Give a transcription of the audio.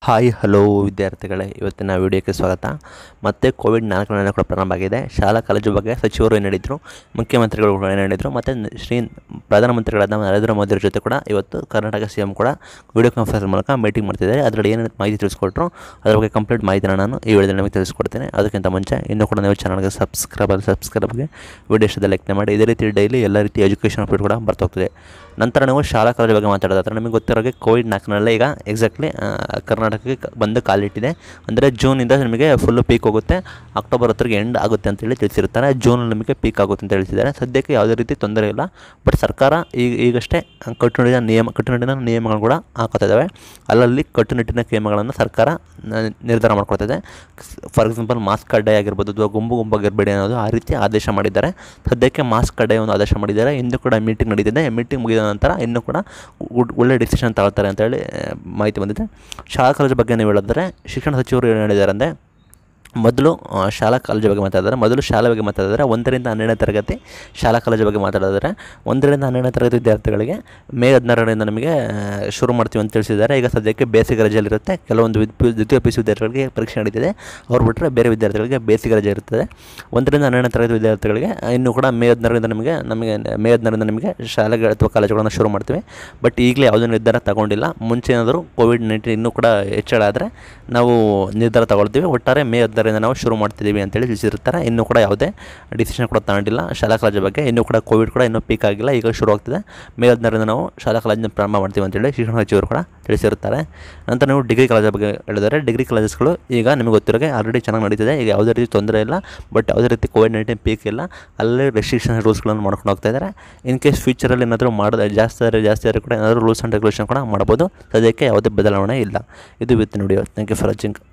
hi hello ವಿದ್ಯಾರ್ಥಿಗಳೇ ಇವತ್ತಿನ ವಿಡಿಯೋಕ್ಕೆ ಸ್ವಾಗತ ಮತ್ತೆ ಕೋವಿಡ್ ನಾಲ್ಕನೇ ಕೂಡ ಪ್ರಾರಂಭ ಆಗಿದೆ ಶಾಲಾ ಕಾಲೇಜು ಬಗ್ಗೆ ಸಚಿವರು ಏನು ಹೇಳಿದರು ಮುಖ್ಯಮಂತ್ರಿಗಳು ಕೂಡ ಏನು ಹೇಳಿದರು ಮತ್ತು ಶ್ರೀ ಪ್ರಧಾನಮಂತ್ರಿಗಳಾದ ನರೇಂದ್ರ ಮೋದಿಯವ್ರ ಜೊತೆ ಕೂಡ ಇವತ್ತು ಕರ್ನಾಟಕ ಸಿ ಎಂ ಕೂಡ ವಿಡಿಯೋ ಕಾನ್ಫರೆನ್ಸ್ ಮೂಲಕ ಮೀಟಿಂಗ್ ಮಾಡ್ತಿದ್ದಾರೆ ಅದರಲ್ಲಿ ಏನೇನು ಮಾಹಿತಿ ತಿಳಿಸ್ಕೊಟ್ರು ಅದ್ರ ಬಗ್ಗೆ ಕಂಪ್ಲೀಟ್ ಮಾಹಿತಿನ ನಾನು ಈ ವಿಡಿಯೋದಲ್ಲಿ ನಿಮಗೆ ತಿಳಿಸ್ಕೊಡ್ತೇನೆ ಅದಕ್ಕಿಂತ ಮುಂಚೆ ಇನ್ನೂ ಕೂಡ ನೀವು ಚಾನಲ್ಗೆ ಸಬ್ಸ್ಕ್ರೈಬ್ ಸಬ್ಸ್ಕ್ರೈಬ್ಗೆ ವಿಡಿಯೋ ಇಷ್ಟದ ಲೈಕ್ ಮಾಡಿ ಇದೇ ರೀತಿ ಡೈಲಿ ಎಲ್ಲ ರೀತಿ ಎಜುಕೇಷನ್ ಅಪ್ಡೇಟ್ ಕೂಡ ಬರ್ತಾ ನಂತರ ನೀವು ಶಾಲಾ ಕಾಲೇಜು ಬಗ್ಗೆ ಮಾತಾಡೋದಾದ್ರೆ ನಿಮಗೆ ಗೊತ್ತಿರೋಗೆ ಕೋವಿಡ್ ನಾಲ್ಕನಲ್ಲೇ ಈಗ ಎಕ್ಸಾಕ್ಟ್ಲಿ ಕರ್ನಾಟಕಕ್ಕೆ ಕ- ಬಂದು ಕಾಲಿಟ್ಟಿದೆ ಅಂದರೆ ಜೂನಿಂದ ನಿಮಗೆ ಫುಲ್ಲು ಪೀಕ್ ಹೋಗುತ್ತೆ ಅಕ್ಟೋಬರ್ ಹತ್ತಿರಗೆ ಎಂಡ್ ಆಗುತ್ತೆ ಅಂತೇಳಿ ತಿಳಿಸಿರ್ತಾರೆ ಜೂನಲ್ಲಿ ನಿಮಗೆ ಪೀಕ್ ಆಗುತ್ತೆ ಅಂತ ಹೇಳ್ತಿದ್ದಾರೆ ಸದ್ಯಕ್ಕೆ ಯಾವುದೇ ರೀತಿ ತೊಂದರೆ ಇಲ್ಲ ಬಟ್ ಸರ್ಕಾರ ಈಗ ಈಗಷ್ಟೇ ಕಟ್ಟುನಿಟ್ಟಿನ ನಿಯಮ ಕಟ್ಟುನಿಟ್ಟಿನ ನಿಯಮಗಳು ಕೂಡ ಹಾಕೋತಾ ಇದ್ದಾವೆ ಅಲ್ಲಲ್ಲಿ ಕಟ್ಟುನಿಟ್ಟಿನ ನಿಯಮಗಳನ್ನು ಸರ್ಕಾರ ನ- ನಿರ್ಧಾರ ಮಾಡ್ಕೊಳ್ತಿದೆ ಫಾರ್ ಎಕ್ಸಾಂಪಲ್ ಮಾಸ್ಕ್ ಕಡ್ಡಾಯ ಆಗಿರ್ಬೋದು ಅಥವಾ ಗುಂಪು ಗುಂಪಾಗಿರಬೇಡಿ ಅನ್ನೋದು ಆ ರೀತಿ ಆದೇಶ ಮಾಡಿದ್ದಾರೆ ಸದ್ಯಕ್ಕೆ ಮಾಸ್ಕ್ ಕಡ್ಡಾಯ ಒಂದು ಆದೇಶ ಮಾಡಿದ್ದಾರೆ ಇಂದು ಕೂಡ ಮೀಟಿಂಗ್ ನಡೀತಿದೆ ಮೀಟಿಂಗ್ ಮುಗಿದ ನಂತರ ಇನ್ನೂ ಕೂಡ ಉಡ್- ಒಳ್ಳೆ ಡಿಸಿಷನ್ ತಗೊಳ್ತಾರೆ ಅಂತೇಳಿ ಆ, ಮಾಹಿತಿ ಬಂದಿದೆ ಶಾಲಾ ಕಾಲೇಜು ಬಗ್ಗೆ ನೀವು ಹೇಳಿದ್ರೆ ಶಿಕ್ಷಣ ಸಚಿವರು ಏನು ಹೇಳಿದ್ದಾರೆ ಅಂದರೆ ಮೊದಲು ಆ, ಶಾಲಾ ಕಾಲೇಜು ಬಗ್ಗೆ ಮಾತಾಡಿದ್ರೆ ಮೊದಲು ಶಾಲೆ ಬಗ್ಗೆ ಮಾತಾಡಿದ್ರೆ ಒಂದರಿಂದ ಹನ್ನೆರಡನೇ ತರಗತಿ ಶಾಲಾ ಕಾಲೇಜು ಬಗ್ಗೆ ಮಾತಾಡಿದ್ರೆ ಒಂದರಿಂದ ಹನ್ನೆರಡನೇ ತರಗತಿ ವಿದ್ಯಾರ್ಥಿಗಳಿಗೆ ಮೇ ಹದಿನಾರರಿಂದ ನಮಗೆ ಆ, ಶುರು ಮಾಡ್ತೀವಿ ಅಂತ ತಿಳಿಸಿದ್ದಾರೆ ಈಗ ಸದ್ಯಕ್ಕೆ ಬೇಸಿಗೆ ರಜೆಯಲ್ಲಿರುತ್ತೆ ಕೆಲವೊಂದು ವಿದ್- ಪಿ- ದ್ವಿತೀಯ ಪಿ ಯು ಸಿ ವಿದ್ಯಾರ್ಥಿಗಳಿಗೆ ಪರೀಕ್ಷೆ ನಡೀತಿದೆ ಅವ್ರು ಬಿಟ್ಟರೆ ಬೇರೆ ವಿದ್ಯಾರ್ಥಿಗಳಿಗೆ ಬೇಸಿಗೆ ರಜೆ ಇರುತ್ತದೆ ಒಂದರಿಂದ ಹನ್ನೆರಡನೇ ತರಗತಿ ವಿದ್ಯಾರ್ಥಿಗಳಿಗೆ ಇನ್ನೂ ಕೂಡ ಮೇ ಹದಿನಾರರಿಂದ ನಮಗೆ ನಮಗೆ ಮೇ ಹದಿನಾರರಿಂದ ನಮಗೆ ಶಾಲೆಗಳು ಅಥವಾ ಕಾಲೇಜುಗಳನ್ನು ಶುರು ಮಾಡ್ತೀವಿ ಬಟ್ ಈಗಲೇ ಯಾವುದೇ ನಿರ್ಧಾರ ತಗೊಂಡಿಲ್ಲ ಮುಂಚೆ ಏನಾದರೂ ಕೋವಿಡ್ ನೈನ್ಟೀನ್ ಇನ್ನೂ ಕೂಡ ಹೆಚ್ಚಳ ಆದರೆ ನಾವು ನಿರ್ಧಾರ ತಗೊಳ್ತೀವಿ ಒಟ್ಟಾರೆ ಮೇ ಹದಿನಾರರಿಂದ ನಾವು ಶುರು ಮಾಡ್ತಿದ್ದೀವಿ ಅಂತೇಳಿ ತಿಳಿಸಿರ್ತಾರೆ ಇನ್ನೂ ಕೂಡ ಯಾವುದೇ ಡಿಸಿಷನ್ ಕೂಡ ತಗೊಂಡಿಲ್ಲ ಶಾಲಾ ಕಾಲೇಜು ಬಗ್ಗೆ ಇನ್ನೂ ಕೂಡ ಕೋವಿಡ್ ಕೂಡ ಇನ್ನೂ ಪೀಕ್ ಆಗಿಲ್ಲ ಈಗ ಶುರು ಆಗ್ತಿದೆ ಮೇ ಹದಿನಾರರಿಂದ ನಾವು ಶಾಲಾ ಕಾಲೇಜನ್ನ ಪ್ರಾರಂಭ ಮಾಡ್ತೀವಿ ಅಂತೇಳಿ ಶಿಕ್ಷಣ ಸಚಿವರು ಕೂಡ ತಿಳಿಸಿರ್ತಾರೆ ನಂತರ ನೀವು ಡಿಗ್ರಿ ಕಾಲೇಜ್ ಬಗ್ಗೆ ಹೇಳಿದರೆ ಡಿಗ್ರಿ ಕಾಲೇಜಸ್ಗಳು ಈಗ ನಿಮಗೆ ಗೊತ್ತಿರೋಗೆ ಆಲ್ರೆಡಿ ಚೆನ್ನಾಗಿ ನಡೀತಿದೆ ಈಗ ಯಾವುದೇ ರೀತಿ ತೊಂದರೆ ಇಲ್ಲ ಬಟ್ ಯಾವುದೇ ರೀತಿ ಕೋವಿಡ್ ನೈನ್ಟೀನ್ ಪೀಕ್ ಇಲ್ಲ ಅಲ್ಲೇ ರೆಸ್ಟ್ರಿಕ್ಷನ್ ರೂಲ್ಸ್ಗಳನ್ನು ಮಾಡ್ಕೊಂಡು ಹೋಗ್ತಾ ಇದ್ದಾರೆ ಇನ್ ಕೇಸ್ ಫ್ಯೂಚರಲ್ಲಿ ಏನಾದರೂ ಮಾಡೋದು ಜಾಸ್ತಿ ಆದರೆ ಜಾಸ್ತಿ ಆದರೆ ಕೂಡ ಏನಾದರೂ ರೂಲ್ಸ್ ಆ್ಯಂಡ್ ರೆಗ್ಯುಲೇಷನ್ ಕೂಡ ಮಾಡ್ಬೋದು ಸದ್ಯಕ್ಕೆ ಯಾವುದೇ ಬದಲಾವಣೆ ಇಲ್ಲ ಇದು with video thank you for watching